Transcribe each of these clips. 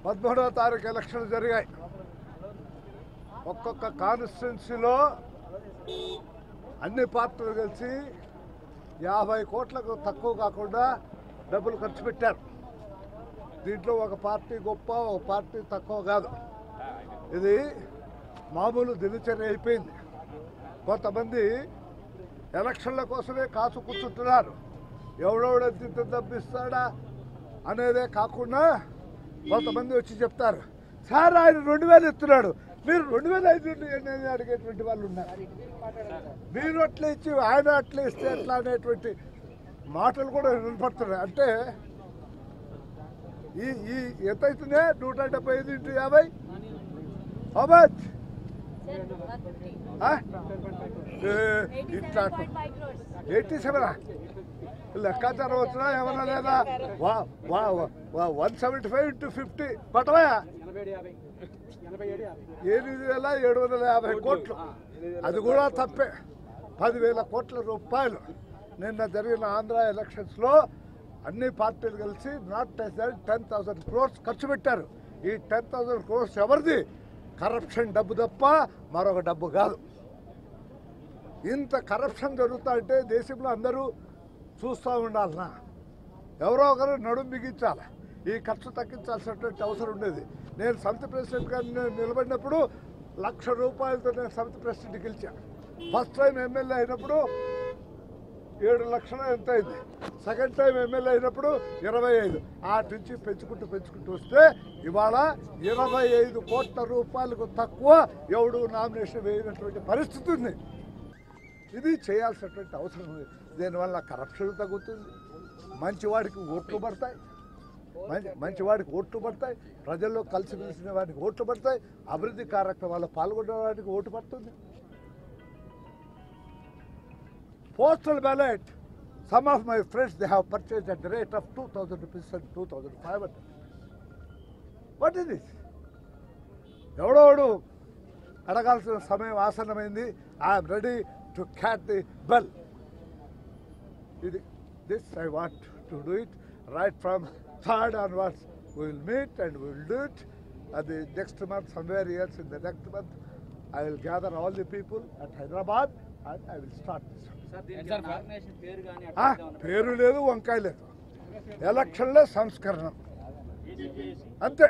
పదమూడవ తారీఖు ఎలక్షన్లు జరిగాయి ఒక్కొక్క కాన్స్టిట్యున్సీలో అన్ని పార్టీలు కలిసి యాభై కోట్లకు తక్కువ కాకుండా డబ్బులు ఖర్చు పెట్టారు దీంట్లో ఒక పార్టీ గొప్ప ఒక పార్టీ తక్కువ కాదు ఇది మామూలు దినచర్య అయిపోయింది కొంతమంది ఎలక్షన్ల కోసమే కాసు కూర్చుంటున్నారు ఎవడెవడెంత డబ్బిస్తాడా అనేదే కాకుండా కొంతమంది వచ్చి చెప్తారు సార్ ఆయన రెండు వేలు ఇస్తున్నాడు మీరు రెండు వేలు ఐదు ఎన్ని అడిగేటువంటి వాళ్ళు ఉన్నారు మీరు అట్లా ఇచ్చి ఆయన అట్లా ఇస్తే ఎట్లా అనేటువంటి మాటలు కూడా వినపడుతున్నాయి అంటే ఈ ఈ ఎంత అవుతుంది నూట డెబ్బై ఐదు ఇంటూ యాభై అబత్ ఇట్లా ఎయిటీ సెవెన్ లెక్కాచారం వచ్చినా ఏమన్నా లేదా వా వా one seventy five into fifty పట్టవా ఎనిమిది వేల ఏడు వందల యాభై కోట్లు అది కూడా తప్పే పదివేల కోట్ల రూపాయలు నిన్న జరిగిన ఆంధ్ర ఎలక్షన్స్లో అన్ని పార్టీలు కలిసి not less than ten thousand crores ఖర్చు పెట్టారు ఈ టెన్ థౌసండ్ క్రోర్స్ ఎవరిది కరప్షన్ డబ్బు తప్ప మరొక డబ్బు కాదు ఇంత కరప్షన్ జరుగుతా అంటే దేశంలో అందరూ చూస్తూ ఉండాలనా ఎవరో ఒకరు నడుము బిగించాలి ఈ ఖర్చు తగ్గించాల్సినటువంటి అవసరం ఉండేది నేను సమితి ప్రెసిడెంట్గా ని- నిలబడినప్పుడు లక్ష రూపాయలతో నేను సమితి ప్రెసిడెంట్ గెలిచాను ఫస్ట్ టైం ఎమ్మెల్యే అయినప్పుడు ఏడు లక్షలు ఎంత అయింది సెకండ్ టైం ఎమ్మెల్యే అయినప్పుడు ఇరవై ఐదు ఆటి నుంచి పెంచుకుంటూ పెంచుకుంటూ వస్తే ఇవాళ ఇరవై ఐదు కోట్ల రూపాయలకు తక్కువ ఎవడు నామినేషన్ వేయనటువంటి పరిస్థితి ఉంది ఇది చేయాల్సినటువంటి అవసరం ఉంది దీనివల్ల కరప్షన్ తగ్గుతుంది మంచివాడికి ఓట్లు పడతాయి మంచి మంచివాడికి ఓట్లు పడతాయి ప్రజల్లో కలిసిమెలిసిన వాడికి ఓట్లు పడతాయి అభివృద్ధి కార్యక్రమాల్లో పాల్గొనే వాడికి ఓటు పడుతుంది postal ballot some of my friends they have purchase at the rate of two thousand rupees and two thousand five hundred what is this ఎవడోడు అడగాల్సిన సమయం ఆసన్నమైంది I'm ready to cat the bell ఇది this I want to do it right from third onwards will meet and will do it అది next month somewhere years in the next month I will gather all the people at Hyderabad and I will start this sir దీనికి ఏమైనా organisation పేరు కానీ ఆ, అట్లా ఏమైనా పేరు లేదు వంకాయ లేదు ఎలక్షన్లో సంస్కరణ అంతే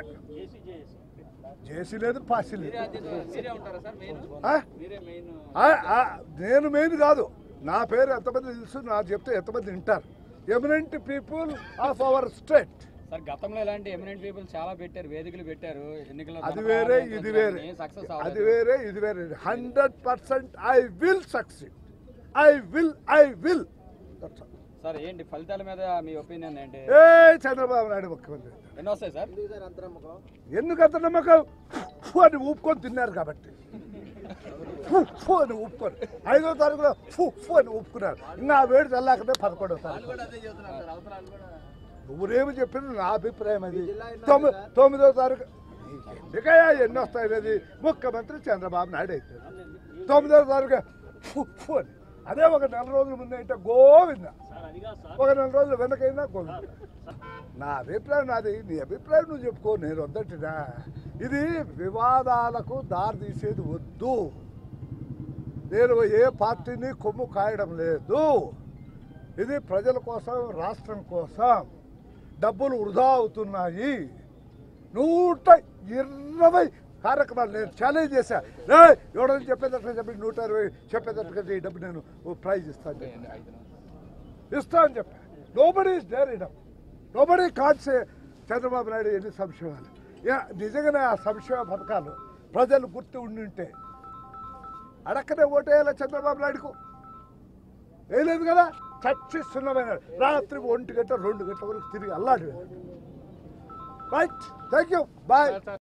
చేసి లేదు పాసి లేదు మీరే అధ్యక్షులు, మీరే ఉంటారా సార్ మెయిన్ ఆ? మీరే మెయిన్ ఆ, ఆ, నేను మెయిన్ కాదు నా పేరు ఎంతమంది తెలుసు నా చెప్తే ఎంతమంది వింటారు eminent people of our state sir గతంలో ఇలాంటి ఎమినెంట్ పీపుల్ చాలా పెట్టారు వేదికలు పెట్టారు ఎన్నికల్లో అది వేరే ఇది వేరే సక్సెస్ అది వేరే ఇది వేరే hundred percent I will succeed I will I will sir ఏంటి ఫలితాల మీద మీ ఒపీనియన్ ఏంటి ఏ చంద్రబాబు నాయుడు ముఖ్యమంత్రి ఎన్ని వస్తాయి సార్ ఎందుకు అంత నమ్మకం ఫు అని ఊపుకొని తిన్నారు కాబట్టి ఫు ఫు అని ఊపుకొని ఐదో తారీఖులో ఫు ఫు అని ఊపుకున్నారు ఇంకా ఆ వేడి చల్లాకనే పదకొండో తారీఖు నువ్వురేమి చెప్పింది నా అభిప్రాయం అది తొమ్మిది తొమ్మిదో తారీఖు ఎందుకయ్యా ఎన్ని వస్తాయి అనేది ముఖ్యమంత్రి చంద్రబాబు నాయుడు అవుతాడు తొమ్మిదో తారీఖు ఫు ఫు అని అదే ఒక నెల రోజుల ముందు అయితే గోవింద ఒక నెల రోజులు వెనకైనా గోవింద నా అభిప్రాయం నాది నీ అభిప్రాయం నువ్వు చెప్పుకో నేను వద్దటినా ఇది వివాదాలకు దారి తీసేది వద్దు నేను ఏ పార్టీని కొమ్ము కాయడం లేదు ఇది ప్రజల కోసం రాష్ట్రం కోసం డబ్బులు వృధా అవుతున్నాయి నూట ఇరవై కార్యక్రమాలు నేను ఛాలెంజ్ చేశా రే ఎవడని చెప్పేటట్టుగా చెప్పి నూట ఇరవై చెప్పేటట్టుగా ఈ డబ్బు నేను ఓ ప్రైజ్ ఇస్తాను చెప్పి ఇస్తా అని చెప్పా నోబడి ఇస్ డేర్ ఇడమ్ నోబడి కాన్సే చంద్రబాబు నాయుడు ఎన్ని సంక్షేమాలు యా, నిజంగానే ఆ సంక్షేమ పథకాలు ప్రజలు గుర్తు ఉండి ఉంటే అడక్కనే ఓటేయాల చంద్రబాబు నాయుడుకు వేయలేదు కదా చచ్చి సున్నమైన రాత్రి ఒంటి గంట రెండు గంటల వరకు తిరిగి అల్లాడి రైట్ థ్యాంక్ యూ బాయ్